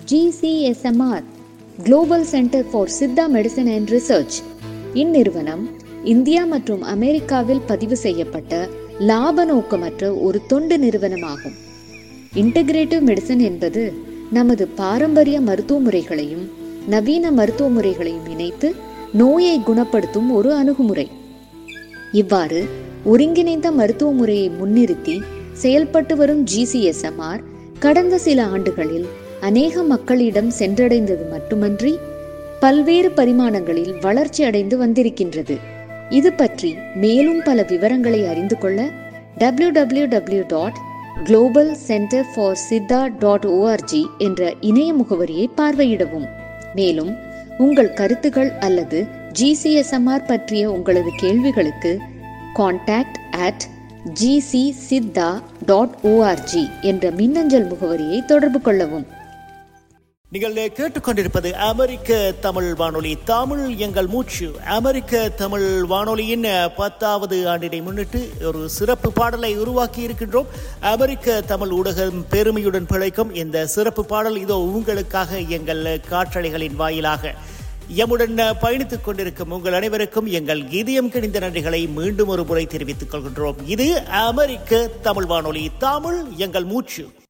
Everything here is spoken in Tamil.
GCSMR global centre for Siddha medicine and research இந்நிறுவனம் இந்தியா மற்றும் அமெரிக்காவில் பதிவு செய்யப்பட்ட லாப நோக்கமற்ற ஒரு தொண்டு நிறுவனமாகும் இன்டகிரேட்டிவ் மெடிசன் என்பது நமது பாரம்பரிய மருத்துவ முறைகளையும் நவீன மருத்துவ முறைகளையும் இணைத்து நோயை குணப்படுத்தும் ஒரு அணுகுமுறை இவ்வாறு ஒருங்கிணைந்த மருத்துவ முறையை முன்னிறுத்தி செயல்பட்டு வரும் ஜிசிஎஸ்எம்ஆர் கடந்த சில ஆண்டுகளில் அநேக மக்களிடம் சென்றடைந்தது மட்டுமன்றி பல்வேறு பரிமாணங்களில் வளர்ச்சி அடைந்து வந்திருக்கின்றது இது பற்றி மேலும் பல விவரங்களை அறிந்து கொள்ள W W W dot global centre for Siddha dot org என்ற இணைய முகவரியை பார்வையிடவும் மேலும் உங்கள் கருத்துகள் அல்லது ஜிசிஎஸ்எம்ஆர் பற்றிய உங்களது கேள்விகளுக்கு contact at GC Siddha dot org என்ற மின்னஞ்சல் முகவரியை தொடர்பு கொள்ளவும் நீங்கள் கேட்டுக்கொண்டிருப்பது அமெரிக்க தமிழ் வானொலி தமிழ் எங்கள் மூச்சு அமெரிக்க தமிழ் வானொலியின் பத்தாவது ஆண்டினை முன்னிட்டு ஒரு சிறப்பு பாடலை உருவாக்கி இருக்கின்றோம் அமெரிக்க தமிழ் ஊடகம் பெருமையுடன் பிழைக்கும் இந்த சிறப்பு பாடல் இதோ உங்களுக்காக எங்கள் காற்றலைகளின் வாயிலாக எம்முடன் பயணித்துக் கொண்டிருக்கும் உங்கள் அனைவருக்கும் எங்கள் இதயம் கிணிந்த நன்றிகளை மீண்டும் ஒரு முறை தெரிவித்துக் கொள்கின்றோம் இது அமெரிக்க தமிழ் வானொலி தமிழ் எங்கள் மூச்சு